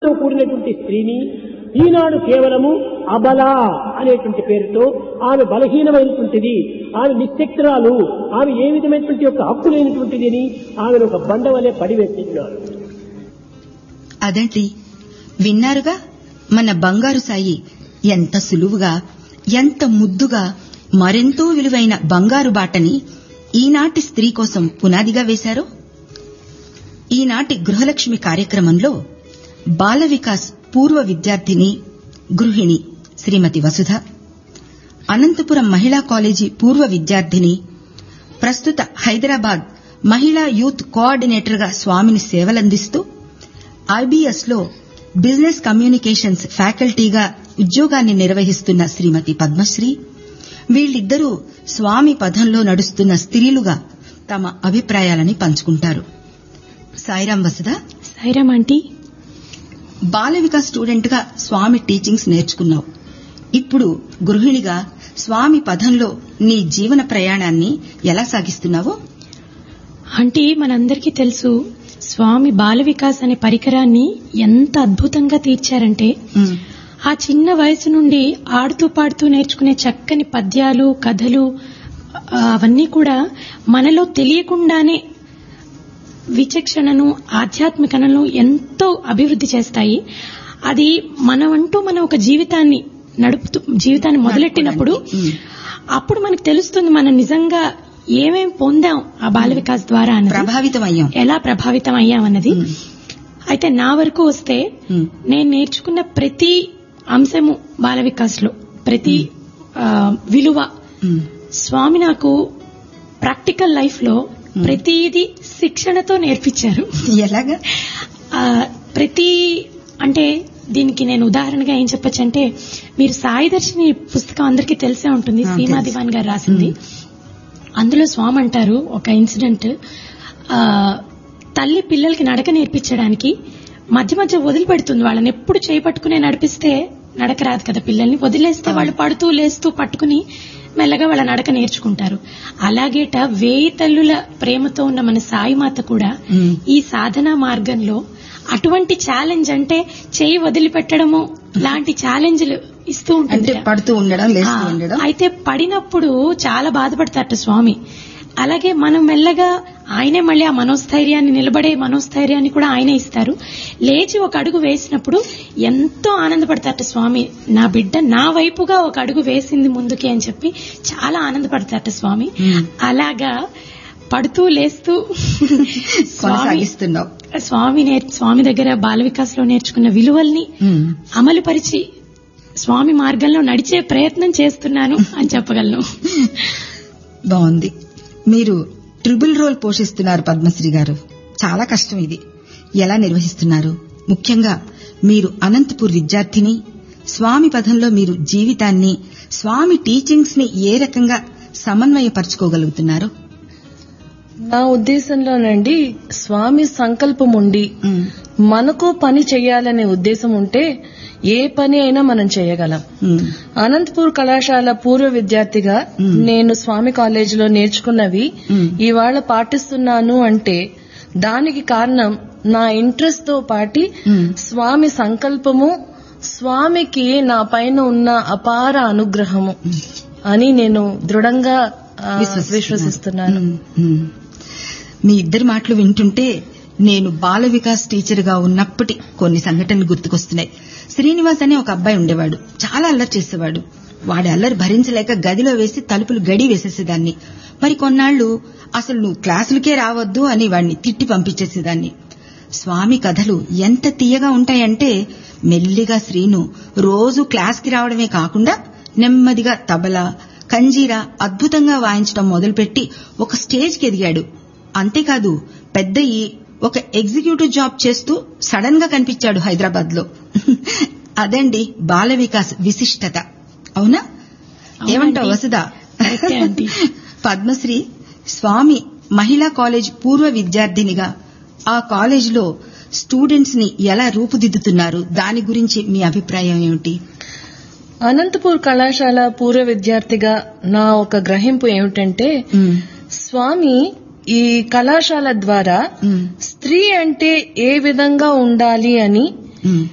తో కూడినటువంటి స్త్రీని ఈనాడు కేవలము అబల అనేటువంటి పేరుతో ఆమె బలహీనమైనటువంటిది ఆమె నిశ్శక్తురాలు ఆమె ఏ విధమైనటువంటి యొక్క హక్కు లేనటువంటిది అని ఆమెను ఒక బండ వలె పడివేస్తున్నారు అదండి విన్నారుగా మన బంగారు సాయి ఎంత సులువుగా ఎంత ముద్దుగా మరెంతో విలువైన బంగారు బాటని ఈనాటి స్త్రీ కోసం పునాదిగా వేశారో ఈనాటి గృహలక్ష్మి కార్యక్రమంలో బాల వికాస్ పూర్వ విద్యార్థిని గృహిణి శ్రీమతి వసుధ అనంతపురం మహిళా కాలేజీ పూర్వ విద్యార్థిని ప్రస్తుత హైదరాబాద్ మహిళా యూత్ కోఆర్డినేటర్గా స్వామిని సేవలందిస్తూ ఐబీఎస్ లో బిజినెస్ కమ్యూనికేషన్స్ ఫ్యాకల్టీగా ఉద్యోగాన్ని నిర్వహిస్తున్న శ్రీమతి పద్మశ్రీ వీళ్ళిద్దరూ స్వామి పథంలో నడుస్తున్న స్త్రీలుగా తమ అభిప్రాయాలని పంచుకుంటారు సాయిరాం వసుధ సాయిరామ్ ఆంటీ బాల వికాస్ స్టూడెంట్ గా స్వామి టీచింగ్స్ నేర్చుకున్నావు ఇప్పుడు గృహిణిగా స్వామి పథంలో నీ జీవన ప్రయాణాన్ని ఎలా సాగిస్తున్నావో ఆంటీ మనందరికీ తెలుసు స్వామి బాల వికాస్ అనే పరికరాన్ని ఎంత అద్భుతంగా తీర్చారంటే ఉమ్, ఆ చిన్న వయసు నుండి ఆడుతూ పాడుతూ నేర్చుకునే చక్కని పద్యాలు కథలు ఆ, అవన్నీ కూడా మనలో తెలియకుండానే విచక్షణను ఆధ్యాత్మికతను ఎంతో అభివృద్ధి చేస్తాయి అది మనమంటూ మన ఒక జీవితాన్ని నడుపుతూ జీవితాన్ని మొదలెట్టినప్పుడు ఉమ్, అప్పుడు మనకు తెలుస్తుంది మనం నిజంగా ఏమేం పొందాం ఆ బాల వికాస్ ద్వారా అన్నది ప్రభావితం అయ్యాం ఎలా ప్రభావితం అయ్యామన్నది ఉమ్, అయితే నా వరకు వస్తే ఉమ్, నేను నేర్చుకున్న ప్రతి అంశము బాల వికాస్ లో ప్రతి ఆ, విలువ ఉమ్, స్వామి నాకు ప్రాక్టికల్ లైఫ్ లో ప్రతిది శిక్షణతో నేర్పించారు ఎలాగా ఆ, ప్రతి అంటే దీనికి నేను ఉదాహరణగా ఏం చెప్పొచ్చు అంటే మీరు సాయి దర్శిని పుస్తకం అందరికీ తెలిసే ఉంటుంది ఆ, సీమా తెలుసు. దివాన్ గారు రాసింది అందులో స్వామి అంటారు ఒక ఇన్సిడెంట్ ఆ, తల్లి పిల్లలకి నడక నేర్పించడానికి మధ్య మధ్య వదిలిపెడుతుంది వాళ్ళని ఎప్పుడు చేపట్టుకునే నడిపిస్తే నడక రాదు కదా పిల్లల్ని వదిలేస్తే వాళ్ళు పడుతూ లేస్తూ పట్టుకుని మెల్లగా వాళ్ళ నడక నేర్చుకుంటారు అలాగేట వేయి తల్లుల ప్రేమతో ఉన్న మన సాయిమాత కూడా ఉమ్, ఈ సాధనా మార్గంలో అటువంటి ఛాలెంజ్ అంటే చేయి వదిలిపెట్టడము లాంటి ఛాలెంజ్లు ఇస్తూ అంటే ఉంటుంది పడుతూ ఉండడం లేస్తూ ఆ, ఉండడం అయితే పడినప్పుడు చాలా బాధపడతారట స్వామి అలాగే మనం మెల్లగా ఆయనే మళ్ళీ ఆ మనోస్థైర్యాన్ని నిలబడే మనోస్థైర్యాన్ని కూడా ఆయనే ఇస్తారు లేచి ఒక అడుగు వేసినప్పుడు ఎంతో ఆనందపడతారట స్వామి నా బిడ్డ నా వైపుగా ఒక అడుగు వేసింది ముందుకి అని చెప్పి చాలా ఆనందపడతారట స్వామి మ్మ్. అలాగా పడుతూ లేస్తూ స్వామి కొనసాగిస్తున్నావు స్వామి నేర్ స్వామి దగ్గర బాల వికాస్ లో నేర్చుకున్న విలువల్ని ఉమ్, అమలుపరిచి స్వామి మార్గంలో నడిచే ప్రయత్నం చేస్తున్నాను అని చెప్పగలను బాగుంది మీరు ట్రిపుల్ రోల్ పోషిస్తున్నారు పద్మశ్రీ గారు చాలా కష్టం ఇది ఎలా నిర్వహిస్తున్నారు ముఖ్యంగా మీరు అనంతపూర్ విద్యార్థిని స్వామి పథంలో మీరు జీవితాన్ని స్వామి టీచింగ్స్ ని ఏ రకంగా సమన్వయపరచుకోగలుగుతున్నారు నా ఉద్దేశంలోనండి స్వామి సంకల్పం ఉండి ఉమ్, మనకు పని చేయాలనే ఉద్దేశం ఉంటే ఏ పని అయినా మనం చేయగలం ఉమ్, అనంతపూర్ కళాశాల పూర్వ విద్యార్థిగా మ్మ్. నేను స్వామి కాలేజీలో నేర్చుకున్నవి మ్మ్. ఇవాళ పాటిస్తున్నాను అంటే దానికి కారణం నా ఇంట్రెస్ట్ తో పాటి మ్మ్. స్వామి సంకల్పము స్వామికి నా పైన ఉన్న అపార అనుగ్రహము అని నేను దృఢంగా ఆ, విశ్వసిస్తున్నాను ఉమ్, ఉమ్. మీ ఇద్దరి మాటలు వింటుంటే నేను బాల వికాస్ టీచర్ గా ఉన్నప్పటి కొన్ని సంఘటనలు గుర్తుకొస్తున్నాయి శ్రీనివాస్ అనే ఒక అబ్బాయి ఉండేవాడు చాలా అల్లరి చేసేవాడు వాడి అల్లరి భరించలేక గదిలో వేసి తలుపులు గడి వేసేసేదాన్ని మరి కొన్నాళ్లు అసలు నువ్వు క్లాసులకే రావద్దు అని వాడిని తిట్టి పంపించేసేదాన్ని స్వామి కథలు ఎంత తీయగా ఉంటాయంటే మెల్లిగా శ్రీను రోజు క్లాస్కి రావడమే కాకుండా నెమ్మదిగా తబలా కంజీరా అద్భుతంగా వాయించడం మొదలుపెట్టి ఒక స్టేజ్కి ఎదిగాడు అంతేకాదు పెద్దయి ఒక ఎగ్జిక్యూటివ్ జాబ్ చేస్తూ సడన్ గా కనిపించాడు హైదరాబాద్ లో అదండి బాల వికాస్ విశిష్టత అవునా ఏమంటావు వసుదా కరెక్టే ఆంటీ. పద్మశ్రీ స్వామి మహిళా కాలేజ్ పూర్వ విద్యార్థినిగా ఆ కాలేజీలో స్టూడెంట్స్ ని ఎలా రూపుదిద్దుతున్నారు దాని గురించి మీ అభిప్రాయం ఏమిటి అనంతపూర్ కళాశాల పూర్వ విద్యార్థిగా నా ఒక గ్రహింపు ఏమిటంటే ఉమ్, స్వామి ఈ కళాశాల ద్వారా ఉమ్, స్త్రీ అంటే ఏ విధంగా ఉండాలి అని ఉమ్,